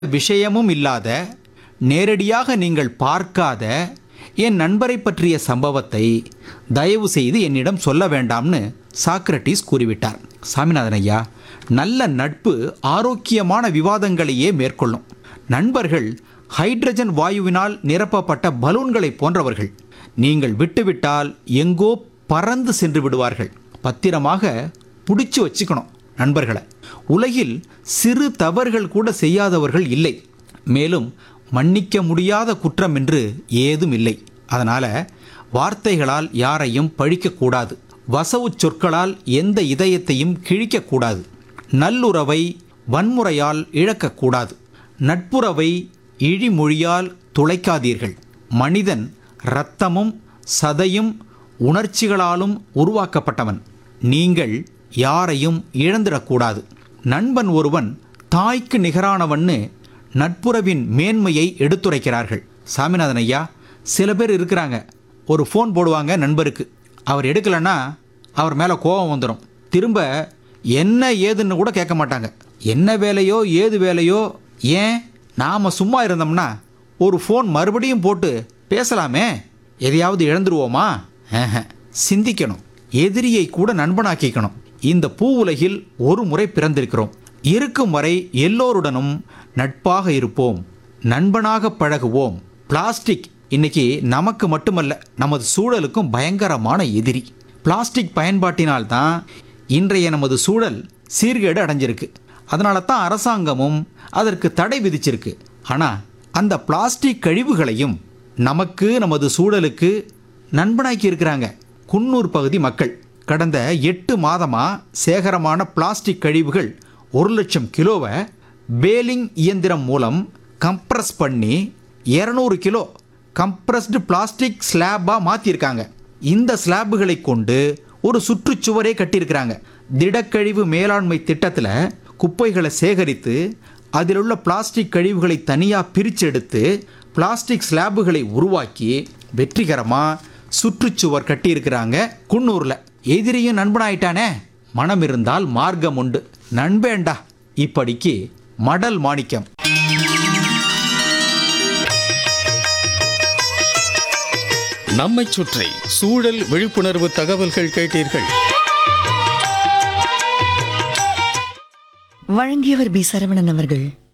விஷயமும் இல்லாத நேரடியாக நீங்கள் பார்க்காத என் நண்பரை பற்றிய சம்பவத்தை தயவு செய்து என்னிடம் சொல்ல வேண்டாம்னு சாக்ரட்டிஸ் கூறிவிட்டார் சாமிநாதன் ஐயா நல்ல நட்பு ஆரோக்கியமான விவாதங்களையே மேற்கொள்ளும் நண்பர்கள் ஹைட்ரஜன் வாயுவினால் நிரப்பப்பட்ட பலூன்களைப் போன்றவர்கள் நீங்கள் விட்டுவிட்டால் எங்கோ பறந்து சென்று விடுவார்கள் பத்திரமாக பிடிச்சு வச்சுக்கணும் நண்பர்களை உலகில் சிறு தவறுகள் கூட செய்யாதவர்கள் இல்லை மேலும் மன்னிக்க முடியாத குற்றம் என்று ஏதும் இல்லை அதனால வார்த்தைகளால் யாரையும் பழிக்கக்கூடாது வசவு சொற்களால் எந்த இதயத்தையும் கிழிக்கக்கூடாது நல்லுறவை வன்முறையால் இழக்கக்கூடாது நட்புறவை இழிமொழியால் துளைக்காதீர்கள் மனிதன் இரத்தமும் சதையும் உணர்ச்சிகளாலும் உருவாக்கப்பட்டவன் நீங்கள் யாரையும் இழந்திடக்கூடாது நண்பன் ஒருவன் தாய்க்கு நிகரானவன்னு நட்புறவின் மேன்மையை எடுத்துரைக்கிறார்கள் சாமிநாதன் ஐயா சில பேர் இருக்கிறாங்க ஒரு ஃபோன் போடுவாங்க நண்பருக்கு அவர் எடுக்கலைன்னா அவர் மேலே கோபம் வந்துடும் திரும்ப என்ன ஏதுன்னு கூட கேட்க மாட்டாங்க என்ன வேலையோ ஏது வேலையோ ஏன் நாம் சும்மா இருந்தோம்னா ஒரு ஃபோன் மறுபடியும் போட்டு பேசலாமே எதையாவது இழந்துருவோமா ஆஹா, சிந்திக்கணும் எதிரியை கூட நண்பனாக்கிக்கணும் இந்த பூ உலகில் ஒரு முறை பிறந்திருக்கிறோம் இருக்கும் வரை எல்லோருடனும் நட்பாக இருப்போம் நண்பனாக பழகுவோம் பிளாஸ்டிக் இன்னைக்கு நமக்கு மட்டுமல்ல நமது சூழலுக்கும் பயங்கரமான எதிரி பிளாஸ்டிக் பயன்பாட்டினால் தான் இன்றைய நமது சூழல் சீர்கேடு அடைஞ்சிருக்கு அதனால தான் அரசாங்கமும் அதற்கு தடை விதிச்சிருக்கு ஆனால் அந்த பிளாஸ்டிக் கழிவுகளையும் நமக்கு நமது சூழலுக்கு நண்பனாக்கி இருக்கிறாங்க குன்னூர் பகுதி மக்கள் கடந்த எட்டு மாதமா சேகரமான பிளாஸ்டிக் கழிவுகள் ஒரு லட்சம் கிலோவை பேலிங் இயந்திரம் மூலம் கம்ப்ரஸ் பண்ணி 200 கிலோ கம்ப்ரஸ்டு பிளாஸ்டிக் ஸ்லாபாக மாற்றிருக்காங்க இந்த ஸ்லாபுகளை கொண்டு ஒரு சுற்றுச்சுவரே கட்டியிருக்கிறாங்க திடக்கழிவு மேலாண்மை திட்டத்தில் குப்பைகளை சேகரித்து அதில் உள்ள பிளாஸ்டிக் கழிவுகளை தனியாக பிரிச்செடுத்து பிளாஸ்டிக் ஸ்லாபுகளை உருவாக்கி வெற்றிகரமாக சுற்றுச்சுவர் கட்டியிருக்கிறாங்க குன்னூரில் எதிரியும் நண்பனாயிட்டானே மனம் இருந்தால் மார்க்கம் உண்டு நண்பேண்டா இப்படிக்கு மடல் மாணிக்கம் நம்மைச் சுற்றி சூழல் விழிப்புணர்வு தகவல்கள் கேட்டீர்கள் வழங்கியவர் பி சரவணன் அவர்கள்